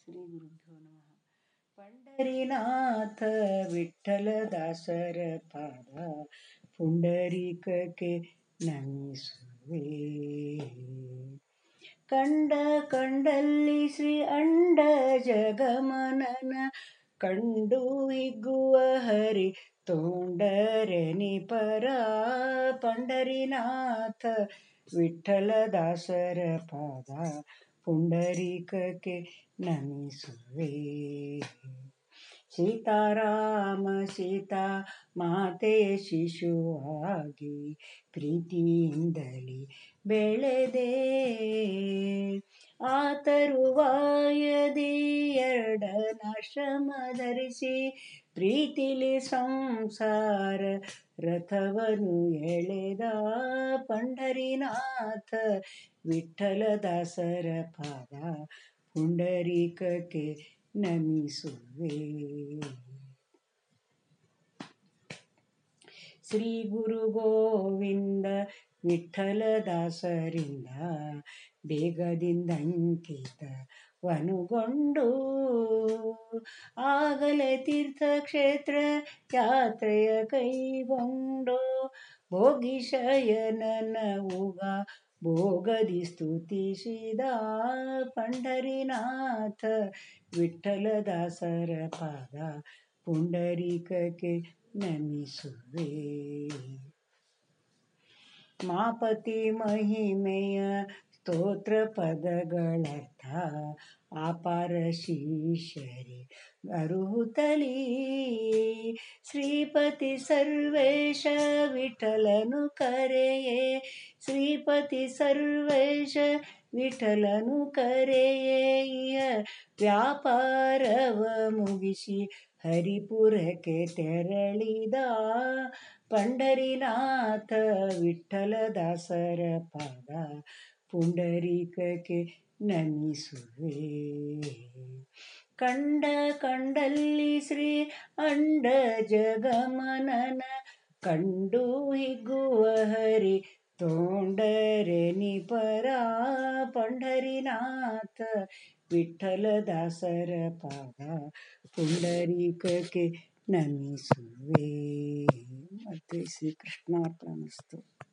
ಶ್ರೀ ಗುರುಭ್ಯೋ ನಮಃ ಪಂಡರಿನಾಥ ವಿಠಲದಾಸರ ಪಾದ ಪುಂಡರೀಕಕ್ಕೆ ನಮಿಸುವೆ ಕಂಡ ಕಂಡಲ್ಲಿ ಶ್ರೀ ಅಂಡ ಜಗಮನನ ಕಂಡು ಹಿಗ್ಗುವ ಹರಿ ತೋಂಡರೆ ನಿಪರ ಪಂಡರಿನಾಥ ವಿಠಲದಾಸರ ಪಾದ ಪುಂಡರೀಕಕ್ಕೆ ನಮಿಸುವೆ ಸೀತಾರಾಮ ಸೀತಾ ಮಾತೆ ಶಿಶುವಾಗಿ ಪ್ರೀತಿಯಿಂದಲೇ ಬೆಳೆದೆ ಆ ತರುವಾಯದಿ ಎರಡನಾಶ್ರಮ ಧರಿಸಿ ಪ್ರೀತಿಲಿ ಸಂಸಾರ ರಥವನ್ನು ಎಳೆದ ಪಂಡರಿನಾಥ ವಿಠಲದಾಸರ ಪಾದ ಪುಂಡರೀಕಕ್ಕೆ ನಮಿಸುವೆ ಶ್ರೀ ಗುರು ಗೋವಿಂದ ವಿಠಲದಾಸರಿಂದ ಬೇಗದಿಂದ ಅಂಕಿತವನುಗೊಂಡು ಆಗಲೇ ತೀರ್ಥಕ್ಷೇತ್ರ ಯಾತ್ರೆಯ ಕೈಗೊಂಡು ಭೋಗಿಶಯನನ ಉಗ ಭೋಗದಿ ಸ್ತುತಿಸಿದ ಪಂಡರಿನಾಥ ವಿಠಲದಾಸರ ಪಾದ ಪುಂಡರೀಕಕ್ಕೆ ನಮಿಸುವೆ ಮಾಪತಿ ಮಹಿಮೆಯ ಸ್ತೋತ್ರ ಪದಗಳರ್ಥ ಅಪಾರ ಶಿಷ್ಯರಿ ಅರುಹುತಲಿ ಶ್ರೀಪತಿ ಸರ್ವೇಶ ವಿಠಲನು ಕರೆಯೇ ಶ್ರೀಪತಿ ಸರ್ವೇಶ ವಿಠಲನು ಕರೆಯೇಯ ವ್ಯಾಪಾರವ ಮುಗಿಸಿ ಹರಿಪುರಕ್ಕೆ ತೆರಳಿದ ಪಂಡರಿನಾಥ ವಿಠಲದಾಸರ ಪಾದ ಪುಂಡರೀಕಕ್ಕೆ ನಮಿಸುವೆ ಕಂಡ ಕಂಡಲ್ಲಿ ಶ್ರೀ ಅಂಡ ಜಗಮನನ ಕಂಡು ಹಿಗ್ಗುವ ಹರಿ ತೋಂಡರೆ ನಿಪರ ಪಂಡರಿನಾಥ ವಿಠಲದಾಸರ ಪಾದ ಪುಂಡರೀಕಕ್ಕೆ ನಮಿಸುವೆ ಮತ್ತು ಶ್ರೀಕೃಷ್ಣಾರ್ಪಣಮಸ್ತು